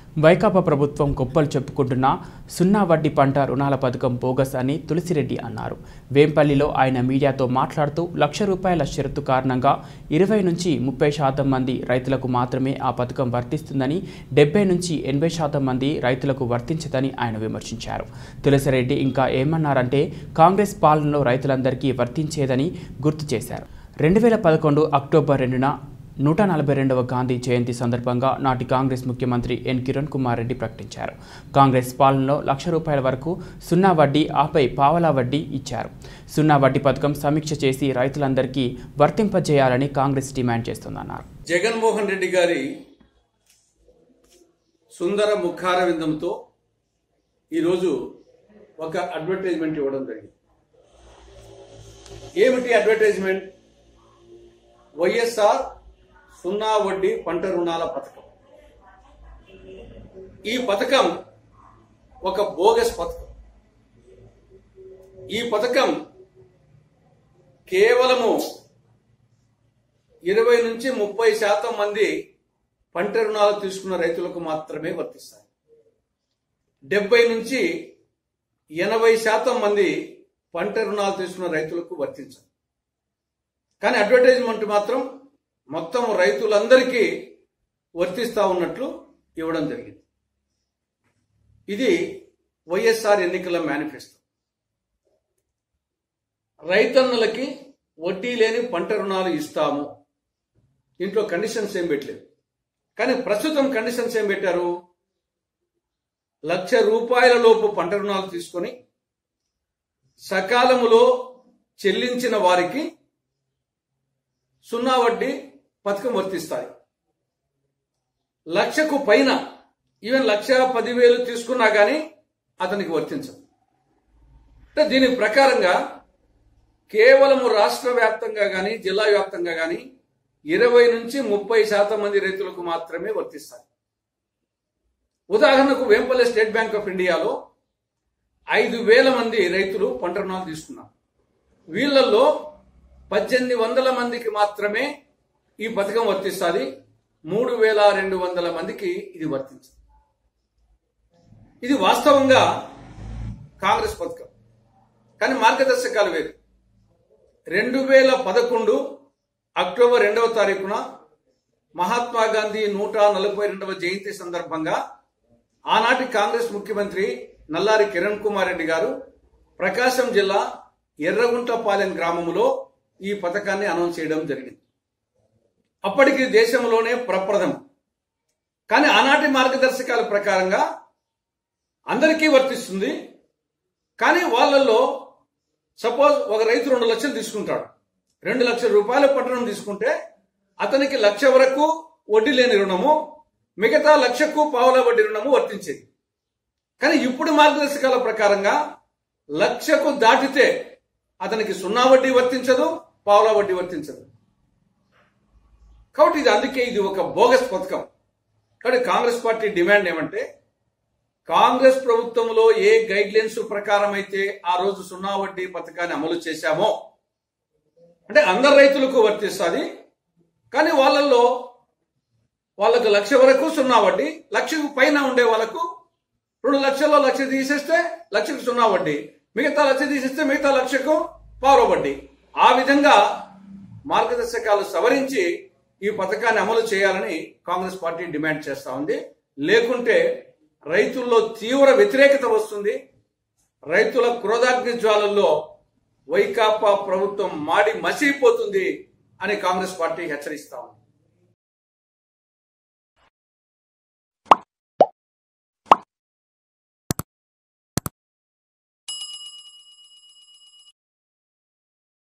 వైకాపా ప్రభుత్వం గొప్పలు చెప్పుకుంటున్న సున్నా వడ్డీ పంట రుణాల పథకం బోగస్ అని తులసిరెడ్డి అన్నారు వేంపల్లిలో ఆయన మీడియాతో మాట్లాడుతూ లక్ష రూపాయల షరతు కారణంగా ఇరవై నుంచి ముప్పై శాతం మంది రైతులకు మాత్రమే ఆ పథకం వర్తిస్తుందని డెబ్బై నుంచి ఎనభై శాతం మంది రైతులకు వర్తించదని ఆయన విమర్శించారు తులసిరెడ్డి ఇంకా ఏమన్నారంటే కాంగ్రెస్ పాలనలో రైతులందరికీ వర్తించేదని గుర్తు చేశారు రెండు వేల పదకొండు అక్టోబర్ రెండున నూట నలభై రెండవ గాంధీ జయంతి సందర్భంగా నాటి కాంగ్రెస్ ముఖ్యమంత్రి ఎన్ కిరణ్ కుమార్ రెడ్డి ప్రకటించారు కాంగ్రెస్ పాలనలో లక్ష రూపాయల వరకు సున్నా వడ్డీ ఆపై పావలా వడ్డీ ఇచ్చారు సున్నా వడ్డీ పథకం సమీక్ష చేసి రైతులందరికీ వర్తింపజేయాలని కాంగ్రెస్ డిమాండ్ చేస్తోందన్నారు జగన్మోహన్ రెడ్డి గారి సుందర ముఖార విందంతో ఈరోజు ఒక అడ్వర్టైజ్మెంట్ ఇవ్వడం జరిగింది ఏమిటి అడ్వర్టైజ్మెంట్ వైఎస్ఆర్ సున్నా వడ్డీ పంట రుణాల పథకం ఈ పథకం ఒక బోగస్ పథకం ఈ పథకం కేవలము ఇరవై నుంచి ముప్పై శాతం మంది పంట రుణాలు తీసుకున్న రైతులకు మాత్రమే వర్తిస్తాయి డెబ్బై నుంచి ఎనభై శాతం మంది పంట రుణాలు తీసుకున్న రైతులకు వర్తించదు కానీ అడ్వర్టైజ్మెంట్ మాత్రం మొత్తం రైతులందరికీ వర్తిస్తా ఉన్నట్లు ఇవ్వడం జరిగింది ఇది వైఎస్ఆర్ ఎన్నికల మేనిఫెస్టో రైతన్నులకి వడ్డీ లేని పంట రుణాలు ఇస్తాము ఇంట్లో కండిషన్స్ ఏం పెట్టలేదు కానీ ప్రస్తుతం కండిషన్స్ ఏం పెట్టారు లక్ష రూపాయల లోపు పంట రుణాలు తీసుకొని సకాలములో చెల్లించిన వారికి సున్నా వడ్డీ పథకం వర్తిస్తాయి లక్షకు పైన ఈవెన్ లక్ష పదివేలు తీసుకున్నా కానీ అతనికి వర్తించదు అంటే దీని ప్రకారంగా కేవలము రాష్ట్ర వ్యాప్తంగా కానీ జిల్లా వ్యాప్తంగా కానీ ఇరవై నుంచి ముప్పై శాతం మంది రైతులకు మాత్రమే వర్తిస్తాయి ఉదాహరణకు వేంపల్లి స్టేట్ బ్యాంక్ ఆఫ్ ఇండియాలో ఐదు వేల మంది రైతులు పంట రుణాలు తీసుకున్నారు వీళ్ళల్లో పద్దెనిమిది వందల మందికి మాత్రమే ఈ పథకం వర్తిస్తుంది మూడు వేల రెండు వందల మందికి ఇది వర్తించదు ఇది వాస్తవంగా కాంగ్రెస్ పథకం కానీ మార్గదర్శకాలు వేరు రెండు వేల పదకొండు అక్టోబర్ రెండవ తారీఖున మహాత్మా గాంధీ నూట నలభై రెండవ జయంతి సందర్భంగా ఆనాటి కాంగ్రెస్ ముఖ్యమంత్రి నల్లారి కిరణ్ కుమార్ రెడ్డి గారు ప్రకాశం జిల్లా ఎర్రగుంటపాలెం గ్రామంలో ఈ పథకాన్ని అనౌన్స్ చేయడం జరిగింది అప్పటికి దేశంలోనే ప్రప్రథం కానీ ఆనాటి మార్గదర్శకాల ప్రకారంగా అందరికీ వర్తిస్తుంది కానీ వాళ్ళల్లో సపోజ్ ఒక రైతు రెండు లక్షలు తీసుకుంటాడు రెండు లక్షల రూపాయల పట్టణం తీసుకుంటే అతనికి లక్ష వరకు వడ్డీ లేని రుణము మిగతా లక్షకు పావుల వడ్డీ రుణము వర్తించేది కానీ ఇప్పుడు మార్గదర్శకాల ప్రకారంగా లక్షకు దాటితే అతనికి సున్నా వడ్డీ వర్తించదు పావుల వడ్డీ వర్తించదు కాబట్టి ఇది అందుకే ఇది ఒక బోగస్ పథకం కాబట్టి కాంగ్రెస్ పార్టీ డిమాండ్ ఏమంటే కాంగ్రెస్ ప్రభుత్వంలో ఏ గైడ్ లైన్స్ ప్రకారం అయితే ఆ రోజు సున్నా వడ్డీ పథకాన్ని అమలు చేశామో అంటే అందరు రైతులకు వర్తిస్తుంది కానీ వాళ్ళల్లో వాళ్ళకు లక్ష వరకు సున్నా వడ్డీ లక్షకు పైన ఉండే వాళ్ళకు రెండు లక్షల్లో లక్ష తీసేస్తే లక్షకు సున్నా వడ్డీ మిగతా లక్ష తీసేస్తే మిగతా లక్షకు పారో వడ్డీ ఆ విధంగా మార్గదర్శకాలు సవరించి ఈ పథకాన్ని అమలు చేయాలని కాంగ్రెస్ పార్టీ డిమాండ్ చేస్తా ఉంది లేకుంటే రైతుల్లో తీవ్ర వ్యతిరేకత వస్తుంది రైతుల క్రోధాగ్ని జ్వాలల్లో వైకాపా ప్రభుత్వం మాడి మసిపోతుంది అని కాంగ్రెస్ పార్టీ హెచ్చరిస్తా ఉంది